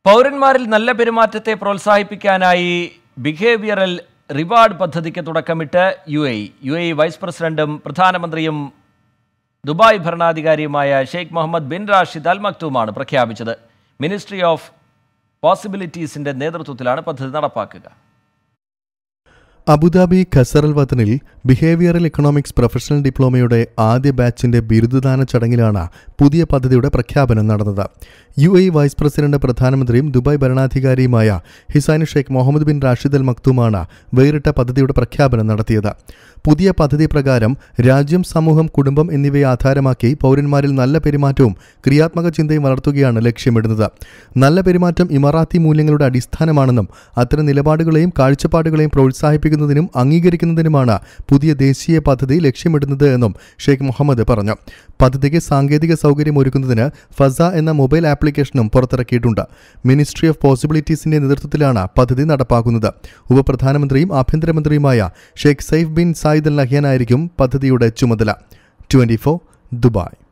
പൗരന്മാരിൽ നല്ല പെരുമാറ്റത്തെ പ്രോത്സാഹിപ്പിക്കാനായി behavioural reward പദ്ധതിക്ക് തുടക്കമിട്ട് U A U A vice പ്രസിഡന്റും പ്രധാനമന്ത്രിയും ദുബായ് ഭരണാധികാരിയുമായ Sheikh Mohammed bin Rashid Al മക്തൂമാണ് പ്രഖ്യാപിച്ചത് മിനിസ്ട്രി ഓഫ് പോസിബിലിറ്റീസിന്റെ നേതൃത്വത്തിലാണ് പദ്ധതി നടപ്പാക്കുക അബുദാബി ഖസറൽ വതനിൽ ബിഹേവിയറൽ ഇക്കണോമിക്സ് പ്രൊഫഷണൽ ഡിപ്ലോമയുടെ ആദ്യ ബാച്ചിന്റെ ബിരുദദാന ചടങ്ങിലാണ് പുതിയ പദ്ധതിയുടെ പ്രഖ്യാപനം നടന്നത് യു എ വൈസ് പ്രസിഡന്റ് പ്രധാനമന്ത്രിയും ദുബായ് ഭരണാധികാരിയുമായ ഹിസൈൻ Sheikh Mohammed bin Rashid Al മക്തുമാണ് വേറിട്ട പദ്ധതിയുടെ പ്രഖ്യാപനം നടത്തിയത് പുതിയ പദ്ധതി പ്രകാരം രാജ്യം സമൂഹം കുടുംബം എന്നിവയെ ആധാരമാക്കി പൗരന്മാരിൽ നല്ല പെരുമാറ്റവും ക്രിയാത്മക ചിന്തയും വളർത്തുകയാണ് ലക്ഷ്യമിടുന്നത് നല്ല പെരുമാറ്റം ഇമറാത്തി മൂല്യങ്ങളുടെ അടിസ്ഥാനമാണെന്നും അത്തരം നിലപാടുകളെയും കാഴ്ചപ്പാടുകളെയും പ്രോത്സാഹിപ്പിക്കുന്നതിനും അംഗീകരിക്കുന്നതിനുമാണ് പുതിയ ദേശീയ പദ്ധതി ലക്ഷ്യമിടുന്നത് എന്നും ഷെയ്ഖ് മുഹമ്മദ് പറഞ്ഞു പദ്ധതിക്ക് സാങ്കേതിക സൗകര്യം ഒരുക്കുന്നതിന് ഫസ എന്ന മൊബൈൽ ആപ്ലിക്കേഷനും പുറത്തിറക്കിയിട്ടുണ്ട് മിനിസ്ട്രി ഓഫ് പോസിബിലിറ്റീസിന്റെ നേതൃത്വത്തിലാണ് പദ്ധതി നടപ്പാക്കുന്നത് ഉപപ്രധാനമന്ത്രിയും ആഭ്യന്തരമന്ത്രിയുമായ Sheikh Saif bin Zayed Al നഹ്യാനായിരിക്കും പദ്ധതിയുടെ ചുമതല ട്വന്റി ദുബായ്